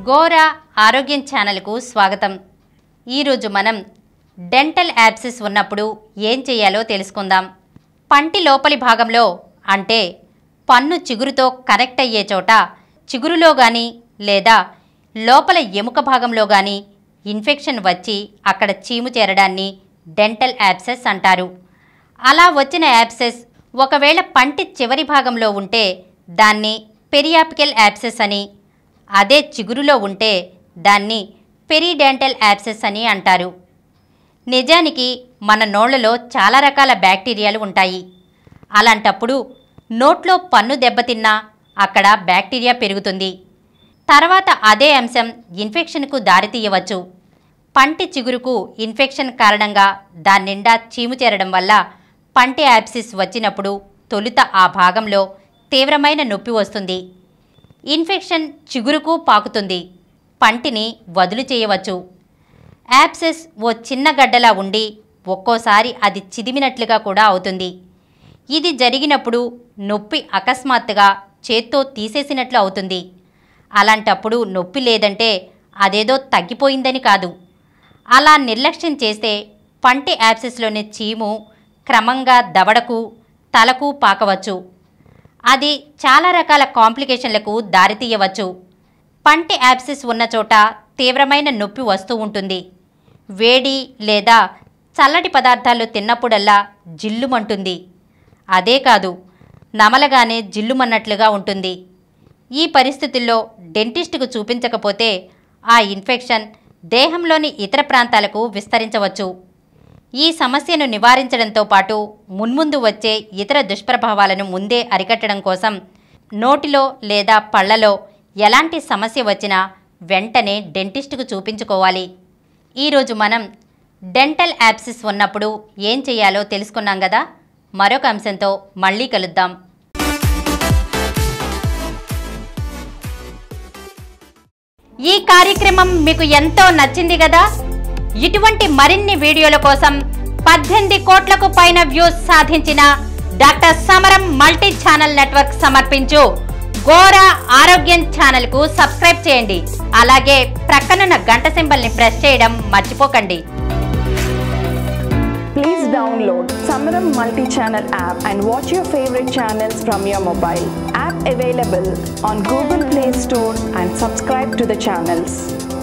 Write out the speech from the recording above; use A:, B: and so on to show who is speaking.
A: గోరా ఆరోగ్యం ఛానల్కు స్వాగతం ఈరోజు మనం డెంటల్ యాప్సిస్ ఉన్నప్పుడు ఏం చేయాలో తెలుసుకుందాం పంటి లోపలి భాగంలో అంటే పన్ను చిగురుతో కనెక్ట్ అయ్యే చోట చిగురులో కానీ లేదా లోపల ఎముక భాగంలో కానీ ఇన్ఫెక్షన్ వచ్చి అక్కడ చీము చేరడాన్ని డెంటల్ యాప్సెస్ అంటారు అలా వచ్చిన యాప్సెస్ ఒకవేళ పంటి చివరి భాగంలో ఉంటే దాన్ని పెరియాపికల్ యాప్సెస్ అని అదే చిగురులో ఉంటే దాన్ని పెరిడెంటల్ యాప్సెస్ అని అంటారు నిజానికి మన నోళ్లలో చాలా రకాల బ్యాక్టీరియాలు ఉంటాయి అలాంటప్పుడు నోట్లో పన్ను దెబ్బతిన్నా అక్కడ బ్యాక్టీరియా పెరుగుతుంది తర్వాత అదే అంశం ఇన్ఫెక్షన్కు దారితీయవచ్చు పంటి చిగురుకు ఇన్ఫెక్షన్ కారణంగా దాని నిండా చీము చేరడం వల్ల పంటి యాప్సిస్ వచ్చినప్పుడు తొలుత ఆ భాగంలో తీవ్రమైన నొప్పి వస్తుంది ఇన్ఫెక్షన్ చిగురుకు పాకుతుంది పంటిని వదులు చేయవచ్చు యాప్సెస్ ఓ చిన్న గడ్డలా ఉండి ఒక్కోసారి అది చిదిమినట్లుగా కూడా అవుతుంది ఇది జరిగినప్పుడు నొప్పి అకస్మాత్తుగా చేత్తో తీసేసినట్లు అవుతుంది అలాంటప్పుడు నొప్పి లేదంటే అదేదో తగ్గిపోయిందని కాదు అలా నిర్లక్ష్యం చేస్తే పంటి యాప్సెస్లోని చీము క్రమంగా దవడకు తలకు పాకవచ్చు అది చాలా రకాల కాంప్లికేషన్లకు దారితీయవచ్చు పంటి యాప్సిస్ ఉన్న చోట తీవ్రమైన నొప్పి వస్తూ ఉంటుంది వేడి లేదా చల్లటి పదార్థాలు తిన్నప్పుడల్లా జిల్లుమంటుంది అదే కాదు నమలగానే జిల్లుమన్నట్లుగా ఉంటుంది ఈ పరిస్థితుల్లో డెంటిస్టుకు చూపించకపోతే ఆ ఇన్ఫెక్షన్ దేహంలోని ఇతర ప్రాంతాలకు విస్తరించవచ్చు ఈ సమస్యను నివారించడంతో పాటు మున్ముందు వచ్చే ఇతర దుష్ప్రభావాలను ముందే అరికట్టడం కోసం నోటిలో లేదా పళ్లలో ఎలాంటి సమస్య వచ్చినా వెంటనే డెంటిస్టుకు చూపించుకోవాలి ఈరోజు మనం డెంటల్ యాప్సిస్ ఉన్నప్పుడు ఏం చేయాలో తెలుసుకున్నాం కదా మరొక అంశంతో మళ్ళీ కలుద్దాం ఈ కార్యక్రమం మీకు ఎంతో నచ్చింది కదా ఇటువంటి మరిన్ని వీడియోల కోసం పద్దెనిమిది కోట్లకు పైన వ్యూస్ సాధించిన డాక్టర్ సమరం మల్టీ ఛానల్ నెట్వర్క్ సమర్పించు గోరా ఆరోగ్యం ఛానల్ కు సబ్స్క్రైబ్ చేయండి అలాగే ప్రక్కనున్న గంట సింబల్ ని ప్రెస్ చేయడం మర్చిపోకండి
B: Please download Samaram multi-channel app and watch your favorite channels from your mobile. App available on Google Play Store and subscribe to the channels.